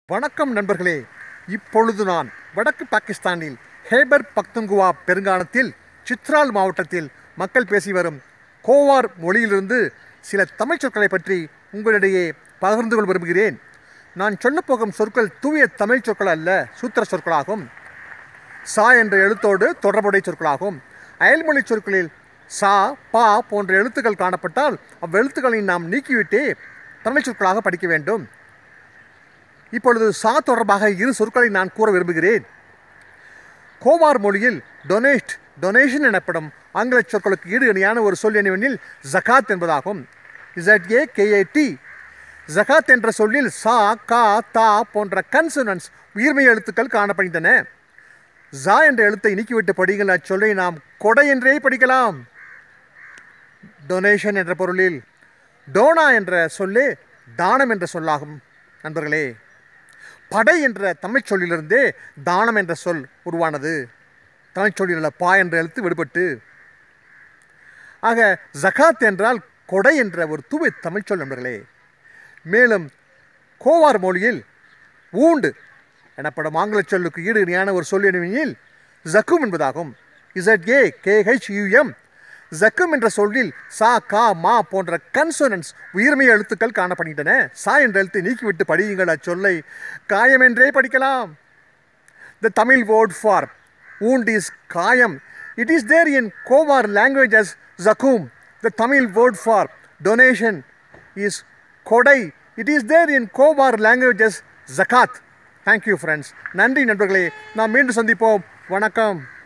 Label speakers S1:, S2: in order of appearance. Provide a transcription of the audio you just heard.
S1: வணக்கம் நண்பர்களே இப்பொழுது நான் வடக்கு பாகிஸ்தானில் ஹேபர் பக்துங்குவா பெருங்கானத்தில் சித்ரால் மாவட்டத்தில் மக்கள் பேசி வரும் கோவார் மொழியிலிருந்து சில தமிழ் சொற்களை பற்றி உங்களிடையே பகிர்ந்து கொள்ள விரும்புகிறேன் நான் சொல்லப்போகும் சொற்கள் தூய தமிழ் சொற்கள் அல்ல சூத்திர சொற்களாகும் சா என்ற எழுத்தோடு தொடர்புடைய சொற்களாகும் அயல்மொழி சொற்களில் சா பா போன்ற எழுத்துக்கள் காணப்பட்டால் அவ்வெழுத்துக்களை நாம் நீக்கிவிட்டே தமிழ் சொற்களாக படிக்க வேண்டும் இப்பொழுது சா தொடர்பாக இரு சொற்களை நான் கூற விரும்புகிறேன் கோவார் மொழியில் டொனேட் டொனேஷன் எனப்படும் ஆங்கில சொற்களுக்கு ஈடு இணையான ஒரு சொல் என்னவெனில் ஜகாத் என்பதாகும் இசட் ஏ கேஏடி ஜகாத் என்ற சொல்லில் சா கா தா போன்ற கன்சனன்ஸ் உயிர்மை எழுத்துக்கள் காணப்படுகின்றன ஜா என்ற எழுத்தை நீக்கிவிட்டு படிங்கள் அச்சொல்லை நாம் கொடை என்றே படிக்கலாம் டொனேஷன் என்ற பொருளில் டோனா என்ற சொல்லே தானம் என்ற சொல்லாகும் நண்பர்களே படை என்ற தமிழ்ச் சொல்லிலிருந்தே தானம் என்ற சொல் உருவானது தமிழ்ச் சொல்லில் உள்ள பா என்ற எழுத்து விடுபட்டு ஆக ஜகாத் என்றால் கொடை என்ற ஒரு தூய தமிழ்ச் சொல் நண்பர்களே மேலும் கோவார் மொழியில் ஊண்டு எனப்படும் ஆங்கில சொல்லுக்கு ஈடு இணையான ஒரு சொல் என்னவெனில் ஜக்கும் என்பதாகும் இசட் ஏ கேஹெச் யூஎம் ஜக்கும் என்ற சொல்லில் சா கா மா போன்ற கன்சோனன்ஸ் உயிர்மை எழுத்துக்கள் காணப்படுகின்றன சா என்ற எழுத்தை நீக்கிவிட்டு படியுங்கள் அச்சொல்லை காயம் என்றே படிக்கலாம் the Tamil word for wound is காயம் இட் இஸ் தேர் இன் கோவார் லாங்குவேஜ் அஸ் ஜக்கூம் the Tamil word for donation is கொடை இட் இஸ் தேர் இன் கோவார் லாங்குவேஜ் அஸ் ஜகாத் தேங்க்யூ ஃப்ரெண்ட்ஸ் நன்றி நண்பர்களே நாம் மீண்டும் சந்திப்போம் வணக்கம்